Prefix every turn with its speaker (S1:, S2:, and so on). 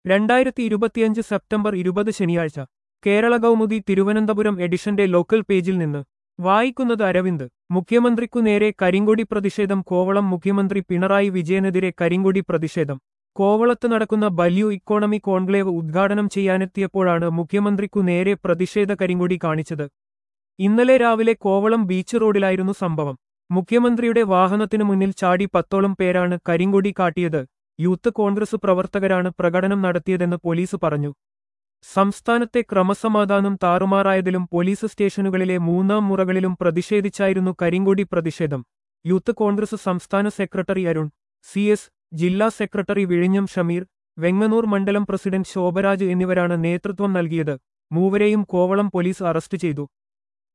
S1: രണ്ടായിരത്തി ഇരുപത്തിയഞ്ച് സെപ്റ്റംബർ ഇരുപത് ശനിയാഴ്ച കേരള കൗമുദി തിരുവനന്തപുരം എഡിഷന്റെ ലോക്കൽ പേജിൽ നിന്ന് വായിക്കുന്നത് അരവിന്ദ് മുഖ്യമന്ത്രിക്കു നേരെ കരിങ്കൊടി പ്രതിഷേധം കോവളം മുഖ്യമന്ത്രി പിണറായി വിജയനെതിരെ കരിങ്കൊടി പ്രതിഷേധം കോവളത്ത് നടക്കുന്ന ബല്യു ഇക്കോണമി കോൺക്ലേവ് ഉദ്ഘാടനം ചെയ്യാനെത്തിയപ്പോഴാണ് മുഖ്യമന്ത്രിക്കു നേരെ പ്രതിഷേധ കരിങ്കൊടി കാണിച്ചത് ഇന്നലെ രാവിലെ കോവളം ബീച്ച് റോഡിലായിരുന്നു സംഭവം മുഖ്യമന്ത്രിയുടെ വാഹനത്തിനു മുന്നിൽ ചാടി പത്തോളം പേരാണ് കരിങ്കൊടി കാട്ടിയത് യൂത്ത് കോൺഗ്രസ് പ്രവർത്തകരാണ് പ്രകടനം നടത്തിയതെന്ന് പോലീസ് പറഞ്ഞു സംസ്ഥാനത്തെ ക്രമസമാധാനം താറുമാറായതിലും പോലീസ് സ്റ്റേഷനുകളിലെ മൂന്നാം മുറകളിലും പ്രതിഷേധിച്ചായിരുന്നു കരിങ്കൊടി പ്രതിഷേധം യൂത്ത് കോൺഗ്രസ് സംസ്ഥാന സെക്രട്ടറി അരുൺ സി എസ് ജില്ലാ സെക്രട്ടറി വിഴിഞ്ഞം ഷമീർ വെങ്ങന്നൂർ മണ്ഡലം പ്രസിഡന്റ് ശോഭരാജ് എന്നിവരാണ് നേതൃത്വം നൽകിയത് മൂവരെയും കോവളം പോലീസ് അറസ്റ്റ് ചെയ്തു